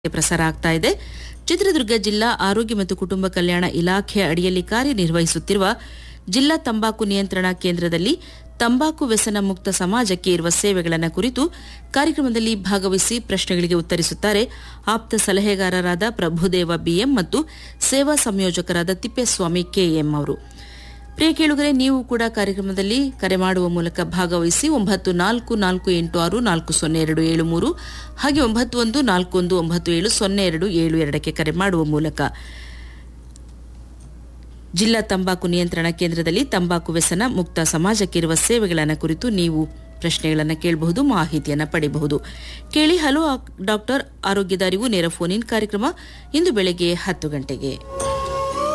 ಪ್ರಸಾರ ಆಗ್ತಾ ಇದೆ ಚಿತ್ರದುರ್ಗ ಜಿಲ್ಲಾ ಆರೋಗ್ಯ ಮತ್ತು ಕುಟುಂಬ ಕಲ್ಯಾಣ ಇಲಾಖೆಯ ಅಡಿಯಲ್ಲಿ ಕಾರ್ಯನಿರ್ವಹಿಸುತ್ತಿರುವ ಜಿಲ್ಲಾ ತಂಬಾಕು ನಿಯಂತ್ರಣ ಕೇಂದ್ರದಲ್ಲಿ ತಂಬಾಕು ವ್ಯಸನ ಮುಕ್ತ ಸಮಾಜಕ್ಕೆ ಇರುವ ಸೇವೆಗಳನ್ನು ಕುರಿತು ಕಾರ್ಯಕ್ರಮದಲ್ಲಿ ಭಾಗವಹಿಸಿ ಪ್ರಶ್ನೆಗಳಿಗೆ ಉತ್ತರಿಸುತ್ತಾರೆ ಆಪ್ತ ಸಲಹೆಗಾರರಾದ ಪ್ರಭುದೇವ ಬಿಎಂ ಮತ್ತು ಸೇವಾ ಸಂಯೋಜಕರಾದ ತಿಪ್ಪೇಸ್ವಾಮಿ ಕೆಎಂ ಅವರು ಪ್ರಿಯ ಕೇಳುಗರೆ ನೀವು ಕೂಡ ಕಾರ್ಯಕ್ರಮದಲ್ಲಿ ಕರೆ ಮಾಡುವ ಮೂಲಕ ಭಾಗವಹಿಸಿ ಒಂಬತ್ತು ನಾಲ್ಕು ನಾಲ್ಕು ಎಂಟು ಆರು ನಾಲ್ಕು ಸೊನ್ನೆ ಎರಡು ಏಳು ಮೂರು ಹಾಗೆ ಒಂಬತ್ತು ಒಂದು ನಾಲ್ಕು ಒಂದು ಒಂಬತ್ತು ಏಳು ಸೊನ್ನೆ ಎರಡು ಏಳು ಎರಡಕ್ಕೆ ಕರೆ ಮಾಡುವ ಮೂಲಕ ಜಿಲ್ಲಾ ತಂಬಾಕು ನಿಯಂತ್ರಣ ಕೇಂದ್ರದಲ್ಲಿ ತಂಬಾಕು ವ್ಯಸನ ಮುಕ್ತ ಸಮಾಜಕ್ಕಿರುವ ಸೇವೆಗಳನ್ನು ಕುರಿತು ನೀವು ಪ್ರಶ್ನೆಗಳನ್ನು ಕೇಳಬಹುದು ಮಾಹಿತಿಯನ್ನು ಪಡೆಯಬಹುದು ಕೇಳಿ ಹಲೋ ಡಾಕ್ಟರ್ ಆರೋಗ್ಯದ ಅರಿವು ನೇರ ಫೋನ್ ಇನ್ ಕಾರ್ಯಕ್ರಮ ಇಂದು ಬೆಳಗ್ಗೆ ಹತ್ತು ಗಂಟೆಗೆ